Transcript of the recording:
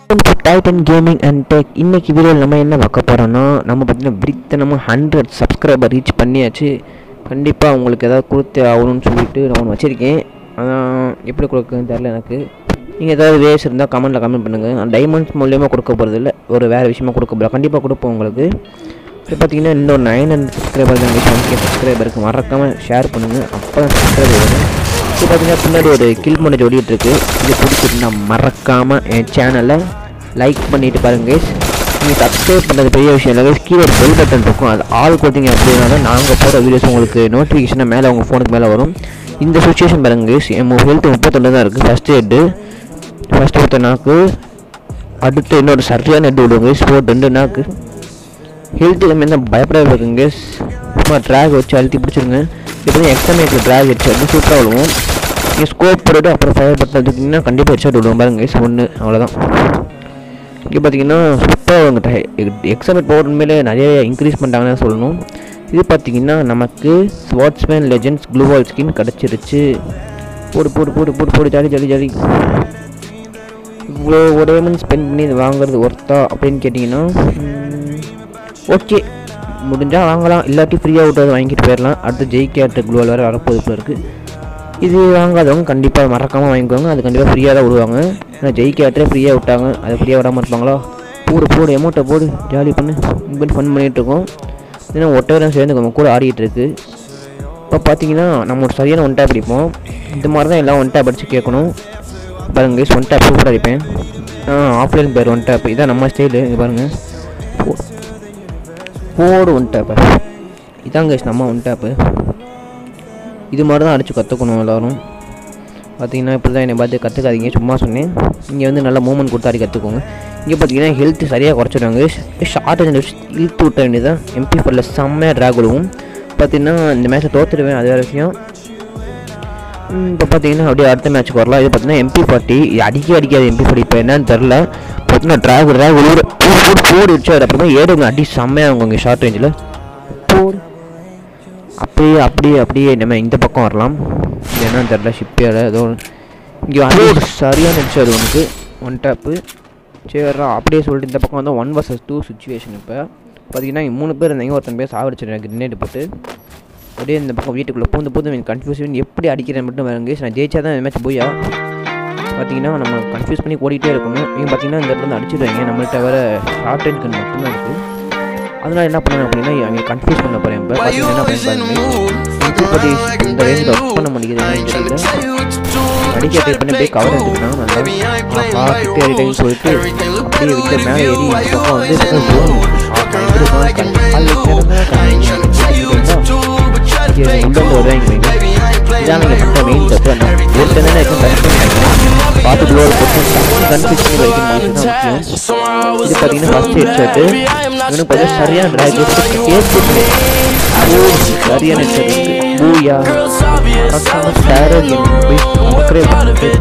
Titan gaming and tech இன்னைக்கு வீடியோவில் நம்ம என்ன பார்க்க போகிறோன்னா நம்ம பார்த்தீங்கன்னா விரித்தனமாக ஹண்ட்ரட் சப்ஸ்கிரைபர் ரீச் பண்ணியாச்சு கண்டிப்பாக உங்களுக்கு ஏதாவது கொடுத்தே ஆகணும்னு சொல்லிட்டு நான் ஒன்று வச்சுருக்கேன் அதான் எப்படி கொடுக்குன்னு தெரில எனக்கு நீங்கள் ஏதாவது வேஸ் இருந்தால் கமெண்ட்டில் கமெண்ட் பண்ணுங்கள் நான் டைமண்ட்ஸ் மூலியமாக கொடுக்க போகிறது இல்லை ஒரு வேறு விஷயமா கொடுக்க போகிறேன் கண்டிப்பாக கொடுப்போம் உங்களுக்கு இப்போ பார்த்தீங்கன்னா இன்னொரு நைன் ஹண்ட்ரட் சப்ஸ்கிரைபர் தான் ஒன் கே சப்ஸ்கிரைபருக்கு மறக்காமல் ஷேர் பண்ணுங்கள் அப்போ தான் சப்ஸ்கிரைபர் வரும் இப்போ பார்த்தீங்கன்னா பின்னாடி ஒரு கில் மொனேஜ் ஓடிட்டு இருக்கு இது பிடிச்சிருந்தா மறக்காமல் என் சேனலை லைக் பண்ணிட்டு பாருங்க guys. நீங்கள் சப்ஸ்கிரைப் பண்ணுறது பெரிய விஷயம் இல்லை guys. கீழே ஒரு பெல் பட்டன் இருக்கும் அது ஆள் கொடுத்தீங்க அப்படின்னா தான் நாங்கள் போகிற வீடியோஸ் உங்களுக்கு நோட்டிஃபிகேஷனாக மேலே உங்கள் ஃபோனுக்கு மேலே வரும் இந்த சுச்சுவேஷன் பாருங்க guys. என் ஹெல்த் முப்பத்தொன்று தான் இருக்குது ஃபஸ்ட் ஹெட்டு ஃபஸ்ட்டு ஒருத்த நாக்கு அடுத்து இன்னொரு சரியான ஹெட் விடுவோங்க ஸ்போர்ட் ரெண்டு நாக்கு ஹெல்த் கம்மி தான் பயப்படாத இருக்குங்க சும்மா ட்ராக் வச்சு அழுத்தி பிடிச்சிருங்க இப்போ எக்ஸாமேக்கு ட்ராக் வச்சு வந்து சூப்பராக விடுவோம் நீங்கள் ஸ்கோப் போட்டுட்டு அப்புறம் ஃபயர் பட்டன் தூக்கிங்கன்னா கண்டிப்பாக ஹெட்ஷாட் விடுவோம் பாருங்க guys. ஒன்று அவ்வளோதான் இங்கே பார்த்தீங்கன்னா சூப்பராக அவங்க எக்ஸாமேட் பவர் உண்மையிலே நிறைய இன்க்ரீஸ் பண்ணிட்டாங்கன்னு சொல்லணும் இது பார்த்தீங்கன்னா நமக்கு ஸ்வாட்ஸ்மேன் லெஜெண்ட்ஸ் க்ளூவால் ஸ்கின் கிடச்சிருச்சு போடு போடு போடு போடு போடு ஜாலி ஜாலி ஜாலி இவ்வளோ ஒரு மணி ஸ்பெண்ட் பண்ணி இது வாங்குறது ஒர்த்தா அப்படின்னு கேட்டிங்கன்னா ஓகே முடிஞ்சால் வாங்கலாம் இல்லாட்டி ஃப்ரீயாக விட்டு வாங்கிட்டு போயிடலாம் அடுத்து ஜெய்கேட்டு குளோல் வேறு வரப்போது இப்போ இருக்குது இது வாங்காதவங்க கண்டிப்பாக மறக்காமல் வாங்கிக்குவாங்க அது கண்டிப்பாக ஃப்ரீயாக தான் விடுவாங்க ஏன்னா ஜெய்கேட்டே ஃப்ரீயாக விட்டாங்க அதை ஃப்ரீயாக விடாமல் இருப்பாங்களா போடு போடு எமௌண்ட்டை போடு ஜாலி பண்ணு இப்படி ஃபன் பண்ணிகிட்டு இருக்கோம் ஏன்னா ஒட்டவரம் சேர்ந்து நம்ம கூட ஆடிட்டு இருக்கு இப்போ பார்த்தீங்கன்னா நம்ம ஒரு சரியான ஒன் டேப் அடிப்போம் இந்த மாதிரி தான் எல்லாம் ஒன் டேப் அடித்து கேட்கணும் பாருங்க guys, ஒன் டேப் சூப்பராக அடிப்பேன் ஆ ஆஃப்லைன் பேர் ஒன் டேப் இதான் நம்ம ஸ்டைலு இங்கே பாருங்கள் போ- போடு ஒன் டேப்பு இதான் guys நம்ம ஒன் டேப்பு இது மாதிரி தான் அடித்து கற்றுக்கணும் எல்லோரும் பார்த்தீங்கன்னா இப்படி தான் என்னை பார்த்து கற்றுக்காதீங்க சும்மா சொன்னேன் இங்கே வந்து நல்ல மூமெண்ட் கொடுத்து ஆடி கற்றுக்கோங்க இங்கே பார்த்தீங்கன்னா ஹெல்த் சரியாக குறைச்சிடுவாங்க ஷார்ட் அண்ட் இழுத்து விட்ட வேண்டியதான் எம்பி ஃபோரில் செம்மையாக ட்ராக் விடுவோம் பார்த்தீங்கன்னா இந்த மேட்ச்சை தோற்றுடுவேன் அது வேறு விஷயம் இப்போ பார்த்தீங்கன்னா அப்படியே அடுத்த மேட்ச்சுக்கு வரலாம் இது பார்த்தீங்கன்னா எம்பி ஃபார்ட்டி அடிக்க அடிக்காது எம்பி ஃபார்ட்டி இப்போ என்னன்னு தெரில பார்த்தீங்கன்னா ட்ராக் ட்ராக் விழுவுற போடு போடு போடு வச்சு அப்புறமா ஏடுங்க அடி செம்மையாக அவங்க இங்கே ஷார்ட் ரேஞ்சில் போடு அப்படியே அப்படியே அப்படியே நம்ம இந்த பக்கம் வரலாம் இது என்னன்னு தெரில ஷிப்பியால் ஏதோ இங்கே வந்து ஒரு சரியான நினச்சி அது உனக்கு ஒன் டேப்பு சரிடா அப்படியே சொல்லிட்டு இந்த பக்கம் வந்து ஒன் வர்சஸ் டூ சுச்சுவேஷன் இப்போ பார்த்தீங்கன்னா இங்க மூணு பேர் இருந்தாங்க ஒருத்தன் பேர் சாவடிச்சிருந்தேன் கிரினேட் போட்டு அப்படியே இந்த பக்கம் வீட்டுக்குள்ளே பூந்து பூந்து எனக்கு கன்ஃபியூஷன் எப்படி அடிக்கிறேன் மட்டும் வேறுங்க நான் ஜெயிச்சா தான் இந்த மேட்ச் போயா பார்த்தீங்கன்னா நம்ம கன்ஃபியூஸ் பண்ணி ஓடிட்டே இருக்கணும் இவங்க பார்த்தீங்கன்னா இந்த இடத்துல இருந்து அடிச்சிடுவாங்க நம்மள்ட்ட வேறு ஷார்ட் அண்ட் கன் மட்டும்தான் இருக்குது அதனால என்ன பண்ணுவேன் அப்படின்னா அவங்க கன்ஃபியூஸ் பண்ண போகிறேன் இப்போ பார்த்தீங்கன்னா என்ன பண்ணி இந்த ரேஞ்சில் ஒர்க் பண்ண முடியுது தெரியல அடிக்க ட்ரை பண்ணி போய் கவர் எடுத்துக்கிட்டாங்க நல்லா ஆஹா கிட்டே அடிட்டேன்னு சொல்லிட்டு அப்படியே விட்டு மேலே ஏறி இந்த பக்கம் வந்து பக்கம் ஜோன் உள்ளே வருவாங்க இதான் நீங்கள் பண்ணுற மெயின் தப்பு என்ன ஒருத்தனே இருக்கும் கன்ஃபியூஸ் பார்த்து க்ளோர் போட்டு கன்ஃபியூஸ் பண்ணி வரைக்கும் முடிச்சு தான் முக்கியம் இது பார்த்தீங்கன்னா ஃபஸ்ட் ஹெட் ஷர்ட்டு இவனுக்கு பார்த்தா சரியான ட்ராக் கேட்டு சரியான ஹெட் ஷர்ட் பூயா மறக்காம டேரோ கேம் போய் சப்ஸ்கிரைப் பண்ணிட்டு